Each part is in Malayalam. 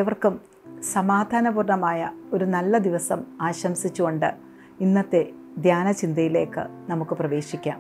നിങ്ങൾക്കേവർക്കും സമാധാനപൂർണമായ ഒരു നല്ല ദിവസം ആശംസിച്ചുകൊണ്ട് ഇന്നത്തെ ധ്യാന ചിന്തയിലേക്ക് നമുക്ക് പ്രവേശിക്കാം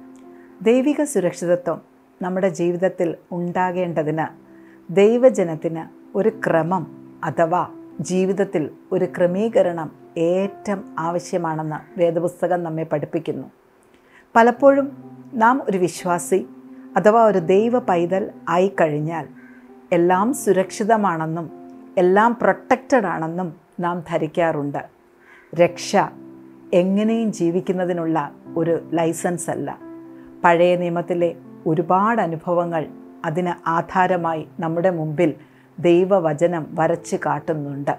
ദൈവിക സുരക്ഷിതത്വം നമ്മുടെ ജീവിതത്തിൽ ഉണ്ടാകേണ്ടതിന് ദൈവജനത്തിന് ഒരു ക്രമം അഥവാ ജീവിതത്തിൽ ഒരു ക്രമീകരണം ഏറ്റവും ആവശ്യമാണെന്ന് വേദപുസ്തകം നമ്മെ പഠിപ്പിക്കുന്നു പലപ്പോഴും നാം ഒരു വിശ്വാസി അഥവാ ഒരു ദൈവ പൈതൽ ആയിക്കഴിഞ്ഞാൽ എല്ലാം സുരക്ഷിതമാണെന്നും എല്ലാം പ്രൊട്ടക്റ്റഡ് ആണെന്നും നാം ധരിക്കാറുണ്ട് രക്ഷ എങ്ങനെയും ജീവിക്കുന്നതിനുള്ള ഒരു ലൈസൻസ് അല്ല പഴയ നിയമത്തിലെ ഒരുപാട് അനുഭവങ്ങൾ അതിന് ആധാരമായി നമ്മുടെ മുമ്പിൽ ദൈവവചനം വരച്ച് കാട്ടുന്നുണ്ട്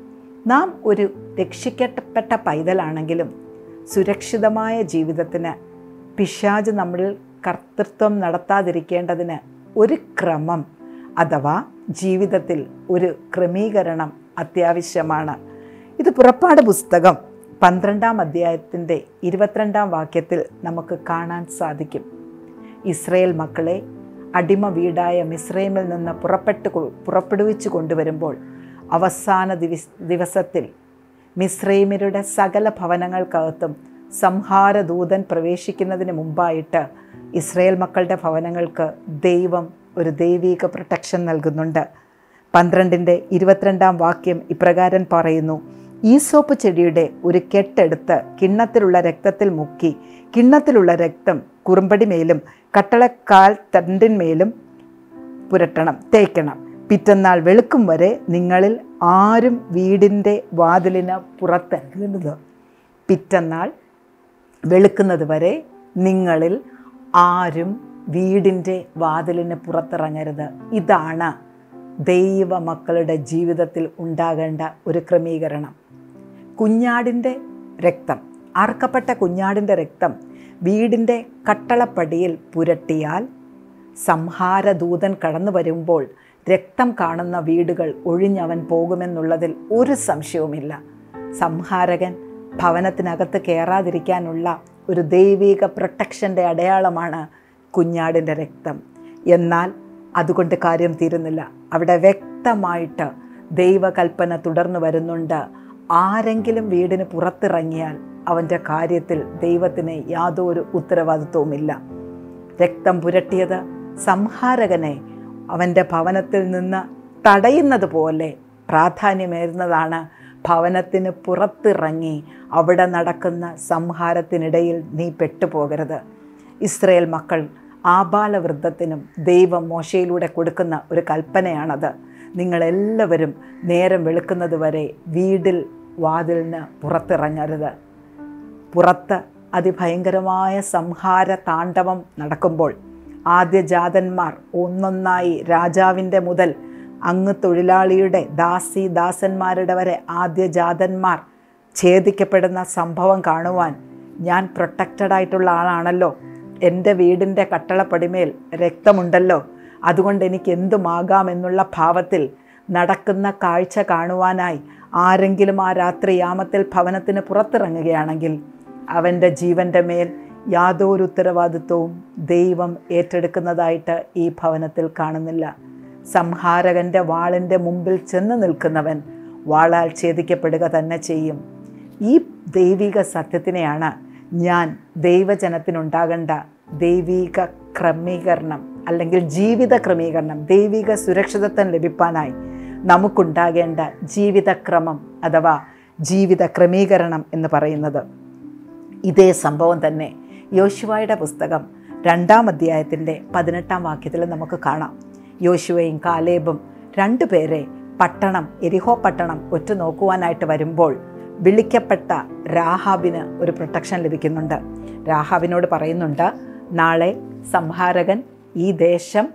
നാം ഒരു രക്ഷിക്കപ്പെട്ട പൈതലാണെങ്കിലും സുരക്ഷിതമായ ജീവിതത്തിന് പിശാജ് നമ്മളിൽ കർത്തൃത്വം നടത്താതിരിക്കേണ്ടതിന് ഒരു ക്രമം അഥവാ ജീവിതത്തിൽ ഒരു ക്രമീകരണം അത്യാവശ്യമാണ് ഇത് പുറപ്പാട് പുസ്തകം പന്ത്രണ്ടാം അധ്യായത്തിൻ്റെ ഇരുപത്തിരണ്ടാം വാക്യത്തിൽ നമുക്ക് കാണാൻ സാധിക്കും ഇസ്രയേൽ മക്കളെ അടിമ വീടായ മിസ്രൈമിൽ നിന്ന് പുറപ്പെട്ട് പുറപ്പെടുവിച്ചു കൊണ്ടുവരുമ്പോൾ അവസാന ദിവസ് ദിവസത്തിൽ മിസ്രൈമിരുടെ സകല ഭവനങ്ങൾക്കകത്തും സംഹാരദൂതൻ പ്രവേശിക്കുന്നതിന് മുമ്പായിട്ട് ഇസ്രയേൽ മക്കളുടെ ഭവനങ്ങൾക്ക് ദൈവം ഒരു ദൈവീക പ്രൊട്ടക്ഷൻ നൽകുന്നുണ്ട് പന്ത്രണ്ടിൻ്റെ ഇരുപത്തിരണ്ടാം വാക്യം ഇപ്രകാരം പറയുന്നു ഈസോപ്പ് ചെടിയുടെ ഒരു കെട്ടെടുത്ത് കിണ്ണത്തിലുള്ള രക്തത്തിൽ മുക്കി കിണ്ണത്തിലുള്ള രക്തം കുറുമ്പടിമേലും കട്ടളക്കാൽ തണ്ടിന്മേലും പുരട്ടണം തേക്കണം പിറ്റന്നാൾ വെളുക്കും വരെ നിങ്ങളിൽ ആരും വീടിൻ്റെ വാതിലിന് പുറത്തിറങ്ങരുത് പിറ്റന്നാൾ വെളുക്കുന്നത് വരെ നിങ്ങളിൽ ആരും വീടിൻ്റെ വാതിലിന് പുറത്തിറങ്ങരുത് ഇതാണ് ദൈവ മക്കളുടെ ജീവിതത്തിൽ ഉണ്ടാകേണ്ട ഒരു ക്രമീകരണം കുഞ്ഞാടിൻ്റെ രക്തം അർക്കപ്പെട്ട കുഞ്ഞാടിൻ്റെ രക്തം വീടിൻ്റെ കട്ടളപ്പടിയിൽ പുരട്ടിയാൽ സംഹാരദൂതൻ കടന്നു വരുമ്പോൾ രക്തം കാണുന്ന വീടുകൾ ഒഴിഞ്ഞവൻ പോകുമെന്നുള്ളതിൽ ഒരു സംശയവുമില്ല സംഹാരകൻ ഭവനത്തിനകത്ത് കയറാതിരിക്കാനുള്ള ഒരു ദൈവിക പ്രൊട്ടക്ഷൻ്റെ അടയാളമാണ് കുഞ്ഞാടിൻ്റെ രക്തം എന്നാൽ അതുകൊണ്ട് കാര്യം തീരുന്നില്ല അവിടെ വ്യക്തമായിട്ട് ദൈവകൽപ്പന തുടർന്നു വരുന്നുണ്ട് ആരെങ്കിലും വീടിന് പുറത്തിറങ്ങിയാൽ അവൻ്റെ കാര്യത്തിൽ ദൈവത്തിന് യാതൊരു ഉത്തരവാദിത്വവുമില്ല രക്തം പുരട്ടിയത് സംഹാരകനെ അവൻ്റെ ഭവനത്തിൽ നിന്ന് തടയുന്നത് പോലെ പ്രാധാന്യമേറുന്നതാണ് ഭവനത്തിന് പുറത്തിറങ്ങി അവിടെ നടക്കുന്ന സംഹാരത്തിനിടയിൽ നീ പെട്ടുപോകരുത് ഇസ്രയേൽ മക്കൾ ആബാലവൃദ്ധത്തിനും ദൈവം മോശയിലൂടെ കൊടുക്കുന്ന ഒരു കൽപ്പനയാണത് നിങ്ങളെല്ലാവരും നേരം വെളുക്കുന്നത് വരെ വീടിൽ വാതിലിന് പുറത്തിറങ്ങരുത് പുറത്ത് അതിഭയങ്കരമായ സംഹാര താണ്ഡവം നടക്കുമ്പോൾ ആദ്യജാതന്മാർ ഒന്നൊന്നായി രാജാവിൻ്റെ മുതൽ അങ്ങ് തൊഴിലാളിയുടെ ദാസി ദാസന്മാരുടെ വരെ ആദ്യജാതന്മാർ ഛേദിക്കപ്പെടുന്ന സംഭവം കാണുവാൻ ഞാൻ പ്രൊട്ടക്റ്റഡ് ആയിട്ടുള്ള ആളാണല്ലോ എൻ്റെ വീടിൻ്റെ കട്ടളപ്പടിമേൽ രക്തമുണ്ടല്ലോ അതുകൊണ്ട് എനിക്ക് എന്തുമാകാമെന്നുള്ള ഭാവത്തിൽ നടക്കുന്ന കാഴ്ച കാണുവാനായി ആരെങ്കിലും ആ രാത്രി യാമത്തിൽ ഭവനത്തിന് പുറത്തിറങ്ങുകയാണെങ്കിൽ അവൻ്റെ ജീവൻ്റെ മേൽ യാതൊരു ഉത്തരവാദിത്വവും ദൈവം ഏറ്റെടുക്കുന്നതായിട്ട് ഈ ഭവനത്തിൽ കാണുന്നില്ല സംഹാരകൻ്റെ വാളിൻ്റെ മുമ്പിൽ ചെന്ന് നിൽക്കുന്നവൻ വാളാൽ ഛേദിക്കപ്പെടുക തന്നെ ചെയ്യും ഈ ദൈവിക സത്യത്തിനെയാണ് ഞാൻ ദൈവജനത്തിനുണ്ടാകേണ്ട ദൈവിക ക്രമീകരണം അല്ലെങ്കിൽ ജീവിത ക്രമീകരണം ദൈവിക സുരക്ഷിതത്വം ലഭിക്കാനായി നമുക്കുണ്ടാകേണ്ട ജീവിതക്രമം അഥവാ ജീവിത ക്രമീകരണം എന്ന് പറയുന്നത് ഇതേ സംഭവം തന്നെ യോശുവയുടെ പുസ്തകം രണ്ടാം അധ്യായത്തിൻ്റെ പതിനെട്ടാം വാക്യത്തിൽ നമുക്ക് കാണാം യോശുവയും കാലേബും രണ്ടുപേരെ പട്ടണം എരിഹോ പട്ടണം ഒറ്റുനോക്കുവാനായിട്ട് വരുമ്പോൾ വിളിക്കപ്പെട്ട രാഹാബിന് ഒരു പ്രൊട്ടക്ഷൻ ലഭിക്കുന്നുണ്ട് രാഹാബിനോട് പറയുന്നുണ്ട് നാളെ സംഹാരകൻ ഈ ദേശം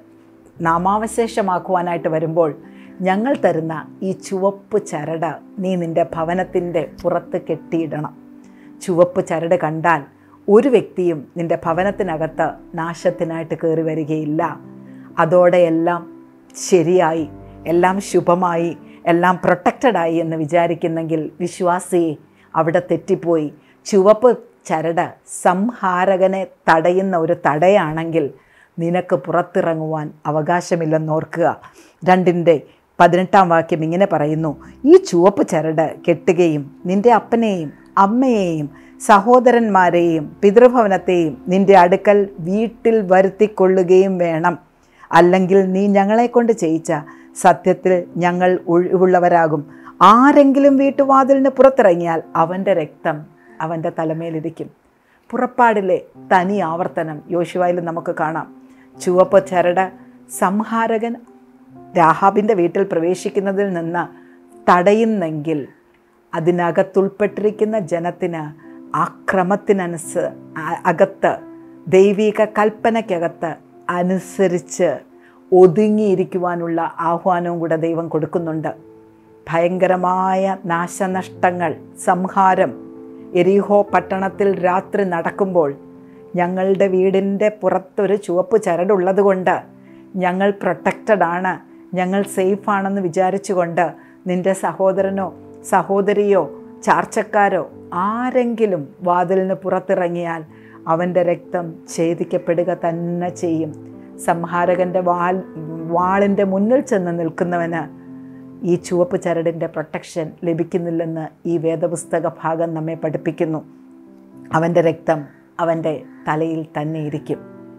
നാമാവശേഷമാക്കുവാനായിട്ട് വരുമ്പോൾ ഞങ്ങൾ തരുന്ന ഈ ചുവപ്പ് ചരട് നീ നിൻ്റെ ഭവനത്തിൻ്റെ പുറത്ത് കെട്ടിയിടണം ചുവപ്പ് ചരട് കണ്ടാൽ ഒരു വ്യക്തിയും നിൻ്റെ ഭവനത്തിനകത്ത് നാശത്തിനായിട്ട് കയറി വരികയില്ല അതോടെ എല്ലാം ശരിയായി എല്ലാം ശുഭമായി എല്ലാം പ്രൊട്ടക്റ്റഡായി എന്ന് വിചാരിക്കുന്നെങ്കിൽ വിശ്വാസിയെ അവിടെ തെറ്റിപ്പോയി ചുവപ്പ് ചരട് സംഹാരകനെ തടയുന്ന ഒരു തടയാണെങ്കിൽ നിനക്ക് പുറത്തിറങ്ങുവാൻ അവകാശമില്ലെന്നോർക്കുക രണ്ടിൻ്റെ പതിനെട്ടാം വാക്യം ഇങ്ങനെ പറയുന്നു ഈ ചുവപ്പ് ചരട് കെട്ടുകയും നിന്റെ അപ്പനെയും അമ്മയെയും സഹോദരന്മാരെയും പിതൃഭവനത്തെയും നിന്റെ അടുക്കൽ വീട്ടിൽ വരുത്തിക്കൊള്ളുകയും വേണം അല്ലെങ്കിൽ നീ ഞങ്ങളെക്കൊണ്ട് ചെയ്യിച്ച സത്യത്തിൽ ഞങ്ങൾ ഒഴിവുള്ളവരാകും ആരെങ്കിലും വീട്ടുവാതിലിന് പുറത്തിറങ്ങിയാൽ അവൻ്റെ രക്തം അവൻ്റെ തലമേലിരിക്കും പുറപ്പാടിലെ തനി ആവർത്തനം യോശുവായിൽ നമുക്ക് കാണാം ചുവപ്പ് ചരട് സംഹാരകൻ രാഹാബിൻ്റെ വീട്ടിൽ പ്രവേശിക്കുന്നതിൽ നിന്ന് തടയുന്നെങ്കിൽ അതിനകത്തുൾപ്പെട്ടിരിക്കുന്ന ജനത്തിന് ആ ക്രമത്തിനനുസ അകത്ത് ദൈവിക കൽപ്പനയ്ക്കകത്ത് അനുസരിച്ച് ഒതുങ്ങിയിരിക്കുവാനുള്ള ആഹ്വാനവും കൂടെ ദൈവം കൊടുക്കുന്നുണ്ട് ഭയങ്കരമായ നാശനഷ്ടങ്ങൾ സംഹാരം എരിഹോ പട്ടണത്തിൽ രാത്രി നടക്കുമ്പോൾ ഞങ്ങളുടെ വീടിൻ്റെ പുറത്തൊരു ചുവപ്പ് ചരടുള്ളത് കൊണ്ട് ഞങ്ങൾ പ്രൊട്ടക്റ്റഡ് ആണ് ഞങ്ങൾ സേഫാണെന്ന് വിചാരിച്ചുകൊണ്ട് നിൻ്റെ സഹോദരനോ സഹോദരിയോ ചാർച്ചക്കാരോ ആരെങ്കിലും വാതിലിന് പുറത്തിറങ്ങിയാൽ അവൻ്റെ രക്തം ഛേദിക്കപ്പെടുക തന്നെ ചെയ്യും സംഹാരകൻ്റെ വാൽ വാളിൻ്റെ മുന്നിൽ ചെന്ന് നിൽക്കുന്നവന് ഈ ചുവപ്പ് ചരടിൻ്റെ പ്രൊട്ടക്ഷൻ ലഭിക്കുന്നില്ലെന്ന് ഈ വേദപുസ്തക ഭാഗം നമ്മെ പഠിപ്പിക്കുന്നു അവൻ്റെ രക്തം അവൻ്റെ തലയിൽ തന്നെ ഇരിക്കും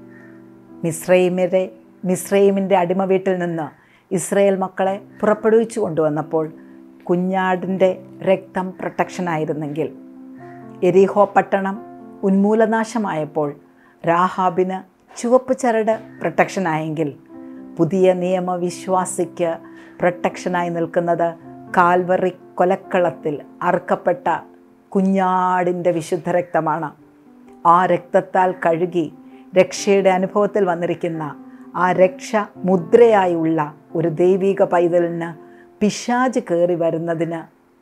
മിശ്രൈമിലെ മിശ്രൈമിൻ്റെ അടിമ വീട്ടിൽ നിന്ന് ഇസ്രയേൽ മക്കളെ പുറപ്പെടുവിച്ചു കൊണ്ടുവന്നപ്പോൾ കുഞ്ഞാടിൻ്റെ രക്തം പ്രൊട്ടക്ഷനായിരുന്നെങ്കിൽ എരിഹോ പട്ടണം ഉന്മൂലനാശമായപ്പോൾ രാഹാബിന് ചുവപ്പ് ചരട് പ്രൊട്ടക്ഷനായെങ്കിൽ പുതിയ നിയമവിശ്വാസിക്ക് പ്രൊട്ടക്ഷനായി നിൽക്കുന്നത് കാൽവറി കൊലക്കളത്തിൽ അറുക്കപ്പെട്ട കുഞ്ഞാടിൻ്റെ വിശുദ്ധ രക്തമാണ് ആ രക്തത്താൽ കഴുകി രക്ഷയുടെ അനുഭവത്തിൽ വന്നിരിക്കുന്ന ആ രക്ഷ മുദ്രയായുള്ള ഒരു ദൈവിക പൈതലിന് പിശാജ് കയറി വരുന്നതിന്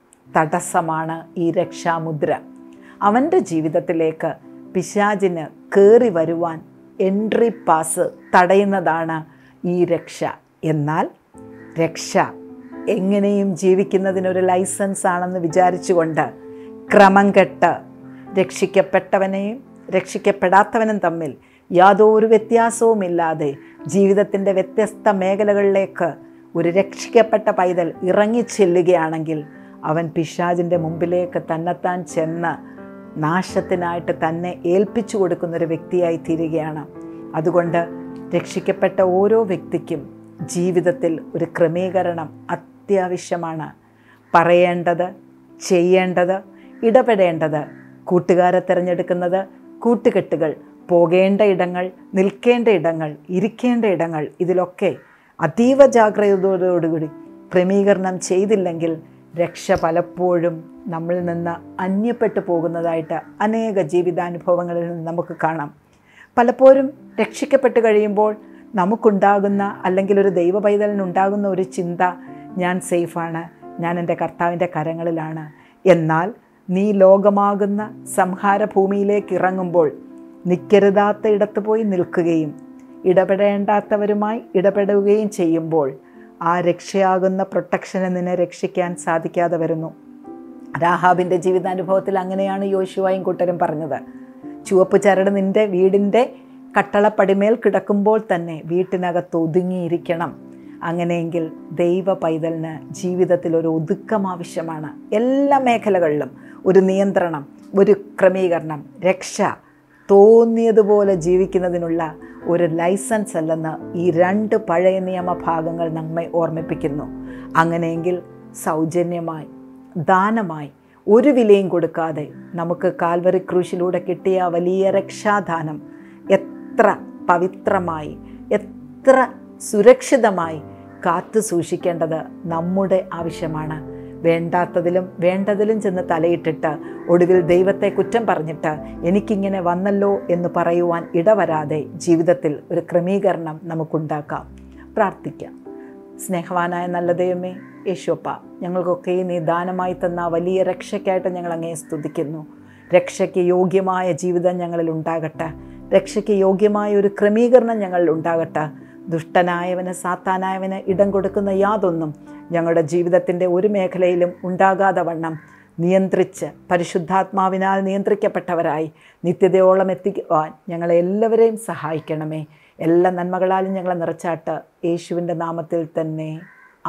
തടസ്സമാണ് ഈ രക്ഷാമുദ്ര അവൻ്റെ ജീവിതത്തിലേക്ക് പിശാജിന് കയറി വരുവാൻ എൻട്രി പാസ് തടയുന്നതാണ് ഈ രക്ഷ എന്നാൽ രക്ഷ എങ്ങനെയും ജീവിക്കുന്നതിനൊരു ലൈസൻസ് ആണെന്ന് വിചാരിച്ചുകൊണ്ട് ക്രമം കെട്ട് രക്ഷിക്കപ്പെട്ടവനെയും രക്ഷിക്കപ്പെടാത്തവനും തമ്മിൽ യാതൊരു വ്യത്യാസവുമില്ലാതെ ജീവിതത്തിൻ്റെ വ്യത്യസ്ത മേഖലകളിലേക്ക് ഒരു രക്ഷിക്കപ്പെട്ട പൈതൽ ഇറങ്ങിച്ചെല്ലുകയാണെങ്കിൽ അവൻ പിശാജിൻ്റെ മുമ്പിലേക്ക് തന്നെത്താൻ ചെന്ന് നാശത്തിനായിട്ട് തന്നെ ഏൽപ്പിച്ചു കൊടുക്കുന്നൊരു വ്യക്തിയായി തീരുകയാണ് അതുകൊണ്ട് രക്ഷിക്കപ്പെട്ട ഓരോ വ്യക്തിക്കും ജീവിതത്തിൽ ഒരു ക്രമീകരണം അത്യാവശ്യമാണ് പറയേണ്ടത് ചെയ്യേണ്ടത് ഇടപെടേണ്ടത് കൂട്ടുകാരെ തിരഞ്ഞെടുക്കുന്നത് കൂട്ടുകെട്ടുകൾ പോകേണ്ട ഇടങ്ങൾ നിൽക്കേണ്ട ഇടങ്ങൾ ഇരിക്കേണ്ട ഇടങ്ങൾ ഇതിലൊക്കെ അതീവ ജാഗ്രതയോടുകൂടി ക്രമീകരണം ചെയ്തില്ലെങ്കിൽ രക്ഷ പലപ്പോഴും നമ്മളിൽ നിന്ന് അന്യപ്പെട്ടു പോകുന്നതായിട്ട് അനേക ജീവിതാനുഭവങ്ങളിൽ നിന്ന് നമുക്ക് കാണാം പലപ്പോഴും രക്ഷിക്കപ്പെട്ട് കഴിയുമ്പോൾ നമുക്കുണ്ടാകുന്ന അല്ലെങ്കിൽ ഒരു ദൈവ പൈതലിനുണ്ടാകുന്ന ഒരു ചിന്ത ഞാൻ സേഫാണ് ഞാൻ എൻ്റെ കർത്താവിൻ്റെ കരങ്ങളിലാണ് എന്നാൽ നീ ലോകമാകുന്ന സംഹാരഭൂമിയിലേക്ക് ഇറങ്ങുമ്പോൾ നിൽക്കരുതാത്ത ഇടത്ത് പോയി നിൽക്കുകയും ഇടപെടേണ്ടാത്തവരുമായി ഇടപെടുകയും ചെയ്യുമ്പോൾ ആ രക്ഷയാകുന്ന പ്രൊട്ടക്ഷനെ നിന്നെ രക്ഷിക്കാൻ സാധിക്കാതെ വരുന്നു രാഹാബിൻ്റെ ജീവിതാനുഭവത്തിൽ അങ്ങനെയാണ് യോശുവായും കൂട്ടരും പറഞ്ഞത് ചുവപ്പ് ചരട് നിൻ്റെ വീടിൻ്റെ കട്ടളപ്പടിമേൽ കിടക്കുമ്പോൾ തന്നെ വീട്ടിനകത്ത് ഒതുങ്ങിയിരിക്കണം അങ്ങനെയെങ്കിൽ ദൈവ പൈതലിന് ജീവിതത്തിൽ ഒരു ഒതുക്കം ആവശ്യമാണ് എല്ലാ മേഖലകളിലും ഒരു നിയന്ത്രണം ഒരു ക്രമീകരണം രക്ഷ തോന്നിയതുപോലെ ജീവിക്കുന്നതിനുള്ള ഒരു ലൈസൻസ് അല്ലെന്ന് ഈ രണ്ട് പഴയ നിയമഭാഗങ്ങൾ നമ്മെ ഓർമ്മിപ്പിക്കുന്നു അങ്ങനെയെങ്കിൽ സൗജന്യമായി ദാനമായി ഒരു വിലയും കൊടുക്കാതെ നമുക്ക് കാൽവറി ക്രൂശിലൂടെ കിട്ടിയ വലിയ രക്ഷാദാനം എത്ര പവിത്രമായി എത്ര സുരക്ഷിതമായി കാത്തു സൂക്ഷിക്കേണ്ടത് നമ്മുടെ ആവശ്യമാണ് വേണ്ടാത്തതിലും വേണ്ടതിലും ചെന്ന് തലയിട്ടിട്ട് ഒടുവിൽ ദൈവത്തെ കുറ്റം പറഞ്ഞിട്ട് എനിക്കിങ്ങനെ വന്നല്ലോ എന്ന് പറയുവാൻ ഇടവരാതെ ജീവിതത്തിൽ ഒരു ക്രമീകരണം നമുക്കുണ്ടാക്കാം പ്രാർത്ഥിക്കാം സ്നേഹവാനായ നല്ല ദൈവമേ യേശോപ്പ ഞങ്ങൾക്കൊക്കെ നീ ദാനമായി തന്ന വലിയ രക്ഷയ്ക്കായിട്ട് ഞങ്ങൾ അങ്ങേ സ്തുതിക്കുന്നു രക്ഷയ്ക്ക് യോഗ്യമായ ജീവിതം ഞങ്ങളിൽ ഉണ്ടാകട്ടെ രക്ഷയ്ക്ക് യോഗ്യമായ ഒരു ക്രമീകരണം ഞങ്ങളിൽ ഉണ്ടാകട്ടെ ദുഷ്ടനായവന് സാത്താനായവന് ഇടം കൊടുക്കുന്ന യാതൊന്നും ഞങ്ങളുടെ ജീവിതത്തിൻ്റെ ഒരു മേഖലയിലും ഉണ്ടാകാതെ വണ്ണം നിയന്ത്രിച്ച് പരിശുദ്ധാത്മാവിനാൽ നിയന്ത്രിക്കപ്പെട്ടവരായി നിത്യതയോളം എത്തിക്കുവാൻ ഞങ്ങളെ എല്ലാവരെയും സഹായിക്കണമേ എല്ലാ നന്മകളാലും ഞങ്ങളെ നിറച്ചാട്ട് യേശുവിൻ്റെ നാമത്തിൽ തന്നെ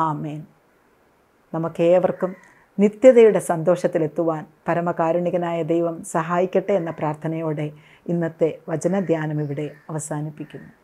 ആമേൻ നമുക്കേവർക്കും നിത്യതയുടെ സന്തോഷത്തിലെത്തുവാൻ പരമകാരുണികനായ ദൈവം സഹായിക്കട്ടെ എന്ന പ്രാർത്ഥനയോടെ ഇന്നത്തെ വചനധ്യാനം ഇവിടെ അവസാനിപ്പിക്കുന്നു